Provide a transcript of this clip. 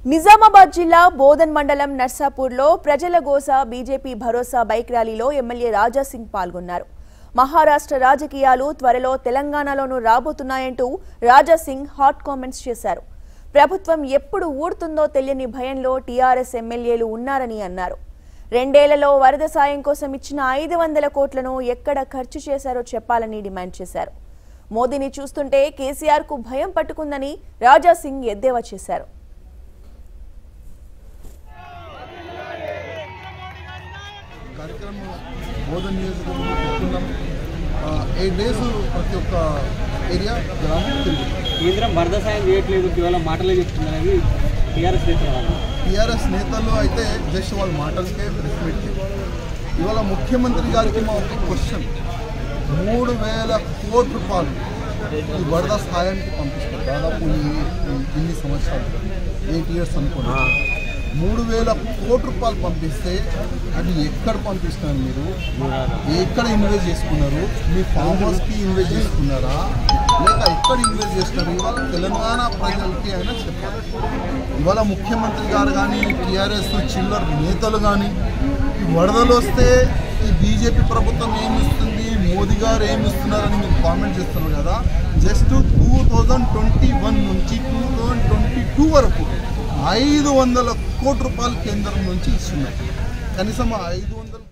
నిజామాబాద్ జిల్లా బోధన్ మండలం నర్సాపూర్లో ప్రజల గోస బీజేపీ భరోసా బైక్ ర్యాలీలో ఎమ్మెల్యే రాజా సింగ్ పాల్గొన్నారు మహారాష్ట్ర రాజకీయాలు త్వరలో తెలంగాణలోనూ రాబోతున్నాయంటూ రాజా సింగ్ హాట్ కామెంట్స్ చేశారు ప్రభుత్వం ఎప్పుడు ఊడుతుందో తెలియని భయంలో టీఆర్ఎస్ ఎమ్మెల్యేలు ఉన్నారని అన్నారు రెండేళ్లలో వరద సాయం కోసం ఇచ్చిన ఐదు వందల కోట్లను ఎక్కడ ఖర్చు చేశారో చెప్పాలని డిమాండ్ చేశారు మోదీని చూస్తుంటే కేసీఆర్కు భయం పట్టుకుందని రాజా సింగ్ ఎద్దేవా చేశారు కార్యక్రమం బోధన నియోజకవర్గంలో పెట్టుకున్నాం ఎయిట్ డేస్ ప్రతి ఒక్క ఏరియా గ్రామం తిరుగుతాం కేంద్రం వరద సాయం చేయట్లేదు కేవలం మాటలే చెప్తుందనేది టీఆర్ఎస్ నేతల వాళ్ళు టీఆర్ఎస్ నేతలు అయితే జస్ట్ వాళ్ళ మాటలకే ప్రెస్ మీట్ చేయాలి. ఇవాళ ముఖ్యమంత్రి గారికి మా ఒక క్వశ్చన్ మూడు వేల కోట్ల రూపాయలు ఈ వరద సహాయానికి పంపిస్తారు దాదాపు ఈ ఈ- ఇన్ని సంవత్సరాలు ఎయిట్ ఇయర్స్ అనుకోండి మూడు వేల కోట్ల రూపాయలు పంపిస్తే అది ఎక్కడ పంపిస్తున్నారు మీరు ఎక్కడ ఇన్వెస్ట్ చేసుకున్నారు మీ ఫామ్ హౌస్కి ఇన్వెస్ట్ చేసుకున్నారా లేక ఎక్కడ ఇన్వెస్ట్ చేస్తున్నారు ఇవాళ తెలంగాణ ప్రజలకి అయినా చెప్పాలి ఇవాళ ముఖ్యమంత్రి గారు కానీ టీఆర్ఎస్ చిల్లర నేతలు కానీ ఈ వరదలు వస్తే ఈ బీజేపీ ప్రభుత్వం ఏమి ఇస్తుంది మోదీ గారు ఏమి ఇస్తున్నారని మీరు కామెంట్ చేస్తున్నారు కదా just two thousand twenty one నుంచి టూ థౌజండ్ ట్వంటీ టూ వరకు ఐదు వందల కోట్ల రూపాయలు కేంద్రం నుంచి ఇస్తున్నారు కనీసం ఆ ఐదు వందల